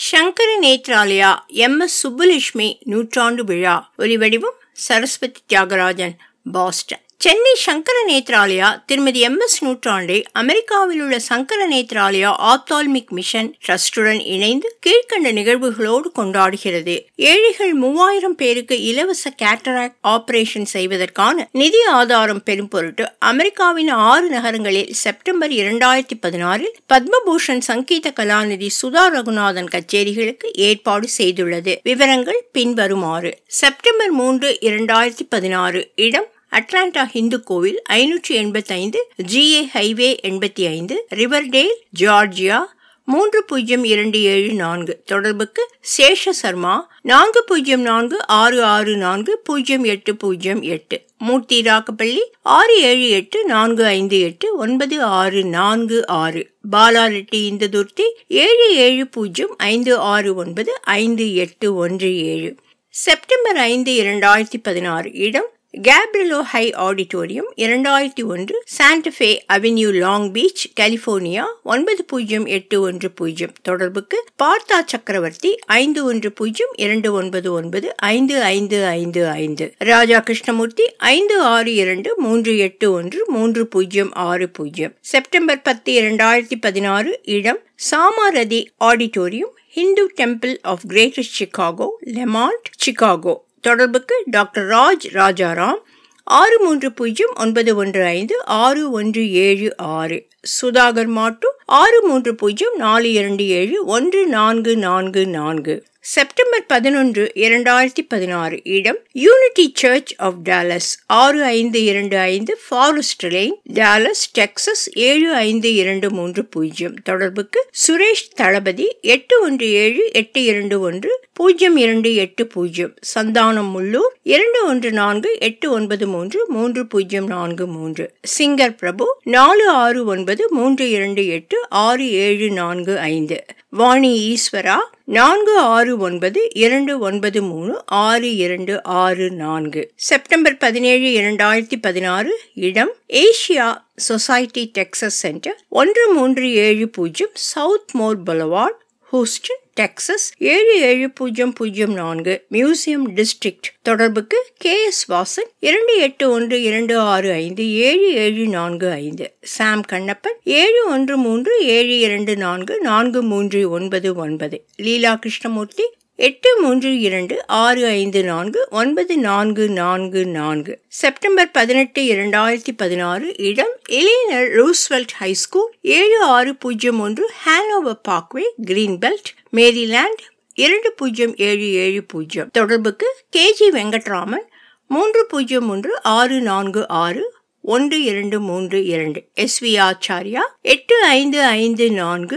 Sankara Nethralaya M S Subbulakshmi நூற்றாண்டு விழா ஒலிவடிவம் சரஸ்வதி தியாகராஜன் பாஸ்டன் சென்னை சங்கர நேத்ராலயா திருமதி எம் எஸ் நூற்றாண்டை அமெரிக்காவில் உள்ள சங்கர நேத்ராலயா ஆப்தால்மிக் மிஷன் ட்ரஸ்டுடன் இணைந்து கீழ்கண்ட நிகழ்வுகளோடு கொண்டாடுகிறது ஏழைகள் மூவாயிரம் பேருக்கு இலவச கேட்டராக்ட் ஆபரேஷன் செய்வதற்கான நிதி ஆதாரம் பெறும் பொருட்டு அமெரிக்காவின் ஆறு நகரங்களில் செப்டம்பர் இரண்டாயிரத்தி பதினாறில் பத்மபூஷன் சங்கீத கலாநிதி சுதா ரகுநாதன் கச்சேரிகளுக்கு ஏற்பாடு செய்துள்ளது விவரங்கள் பின்வருமாறு செப்டம்பர் மூன்று இரண்டாயிரத்தி பதினாறு இடம் அட்லாண்டா இந்து கோவில் ஐநூற்றி எண்பத்தைந்து ஜிஏ ஹைவே எண்பத்தி ஐந்து ரிவர்டேல் ஜார்ஜியா மூன்று பூஜ்ஜியம் இரண்டு ஏழு நான்கு தொடர்புக்கு சேஷ சர்மா நான்கு பூஜ்ஜியம் நான்கு ஆறு ஆறு நான்கு பூஜ்ஜியம் எட்டு பூஜ்ஜியம் எட்டு மூர்த்தி ராக்கப்பள்ளி ஆறு ஏழு எட்டு நான்கு ஐந்து எட்டு ஒன்பது ஆறு நான்கு ஆறு பாலா ரெட்டி இந்ததுர்த்தி ஏழு ஏழு பூஜ்ஜியம் ஐந்து ஆறு ஒன்பது ஐந்து எட்டு ஒன்று ஏழு செப்டம்பர் ஐந்து இரண்டாயிரத்தி பதினாறு இடம் கேப்ரிலோ ஹை ஆடிட்டோரியம் இரண்டாயிரத்தி ஒன்று Santa Fe avenue Long Beach California ஒன்பது பூஜ்ஜியம் எட்டு ஒன்று பூஜ்ஜியம் தொடர்புக்கு பார்த்தா சக்கரவர்த்தி ஐந்து ஒன்று பூஜ்ஜியம் இரண்டு ஒன்பது ஒன்பது ஐந்து ஐந்து ஐந்து ஐந்து ராஜா கிருஷ்ணமூர்த்தி ஐந்து ஆறு இரண்டு மூன்று எட்டு ஒன்று மூன்று பூஜ்ஜியம் ஆறு பூஜ்ஜியம் செப்டம்பர் பத்து இரண்டாயிரத்தி பதினாறு இடம் சாமாரதி auditorium Hindu temple of Greater Chicago Lemont Chicago தொடர்புக்கு டாக்டர் ராஜ் ராஜாராம் ஆறு மூன்று பூஜ்ஜியம் ஒன்பது ஒன்று ஐந்து ஆறு ஒன்று ஏழு ஆறு சுதாகர் மாட்டு ஆறு மூன்று பூஜ்ஜியம் நாலு இரண்டு ஏழு ஒன்று நான்கு நான்கு நான்கு செப்டம்பர் பதினொன்று இரண்டாயிரத்தி பதினாறு இடம் யூனிட்டி சர்ச் ஆஃப் டாலஸ் ஆறு ஐந்து இரண்டு ஐந்து ஃபாரஸ்ட் லேன் டாலஸ் டெக்சஸ் ஏழு ஐந்து இரண்டு மூன்று பூஜ்ஜியம் தொடர்புக்கு சுரேஷ் தளபதி எட்டு ஒன்று ஏழு எட்டு இரண்டு ஒன்று பூஜ்ஜியம் இரண்டு எட்டு பூஜ்ஜியம் சந்தானம் முள்ளூர் இரண்டு ஒன்று நான்கு எட்டு ஒன்பது மூன்று மூன்று பூஜ்ஜியம் நான்கு மூன்று சிங்கர் பிரபு நாலு ஆறு ஒன்பது மூன்று இரண்டு எட்டு ஆறு ஏழு நான்கு ஐந்து வாணி ஈஸ்வரா நான்கு ஆறு ஒன்பது இரண்டு ஒன்பது மூணு ஆறு இரண்டு ஆறு நான்கு செப்டம்பர் பதினேழு இரண்டாயிரத்தி பதினாறு இடம் ஏசியா சொசைட்டி டெக்சஸ் சென்டர் ஒன்று மூன்று ஏழு பூஜ்ஜியம் Southmore boulevard Houston Texas ஏழு ஏழு பூஜ்ஜியம் பூஜ்ஜியம் நான்கு மியூசியம் டிஸ்ட்ரிக்ட் தொடர்புக்கு கே எஸ் வாசன் இரண்டு எட்டு ஒன்று இரண்டு ஆறு ஐந்து ஏழு ஏழு நான்கு ஐந்து சாம் கண்ணப்பன் ஏழு ஒன்று மூன்று ஏழு இரண்டு நான்கு நான்கு மூன்று ஒன்பது ஒன்பது லீலா கிருஷ்ணமூர்த்தி எட்டு மூன்று இரண்டு ஆறு ஐந்து நான்கு ஒன்பது நான்கு நான்கு நான்கு செப்டம்பர் பதினெட்டு இரண்டாயிரத்தி பதினாறு இடம் இளைஞர் ரூஸ்வெல்ட் ஹைஸ்கூல் ஏழு ஆறு பூஜ்ஜியம் ஒன்று Hanover Parkway Greenbelt Maryland இரண்டு பூஜ்ஜியம் ஏழு ஏழு பூஜ்ஜியம் தொடர்புக்கு கேஜி வெங்கட்ராமன் மூன்று பூஜ்ஜியம் ஒன்று ஆறு நான்கு ஆறு ஒன்று இரண்டு மூன்று இரண்டு எஸ் வி ஆச்சாரியா எட்டு ஐந்து ஐந்து நான்கு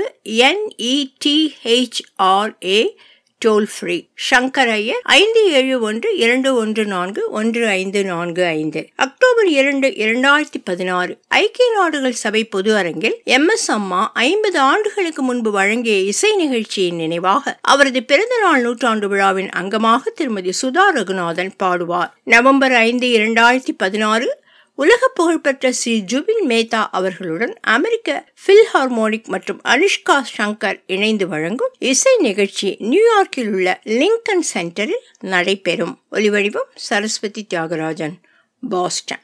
என்இடிஹெச்ஆர்ஏ டோல் ஃப்ரீ சங்கர் ஐயர் ஐந்து ஏழு ஒன்று இரண்டு ஒன்று நான்கு ஒன்று ஐந்து நான்கு ஐந்து அக்டோபர் இரண்டு இரண்டாயிரத்தி பதினாறு ஐக்கிய நாடுகள் சபை பொது அரங்கில் எம் எஸ் அம்மா ஐம்பது ஆண்டுகளுக்கு முன்பு வழங்கிய இசை நிகழ்ச்சியின் நினைவாக அவரது பிறந்த நாள் நூற்றாண்டு விழாவின் அங்கமாக திருமதி சுதா ரகுநாதன் பாடுவார் நவம்பர் ஐந்து இரண்டாயிரத்தி பதினாறு உலக புகழ்பெற்ற ஸ்ரீ ஜுபின் மேத்தா அவர்களுடன் அமெரிக்க பில்ஹார்மோனிக் மற்றும் அனுஷ்கா சங்கர் இணைந்து வழங்கும் இசை நிகழ்ச்சி நியூயார்க்கில் உள்ள லிங்கன் சென்டரில் நடைபெறும் ஒலிவடிவம் சரஸ்வதி தியாகராஜன் பாஸ்டன்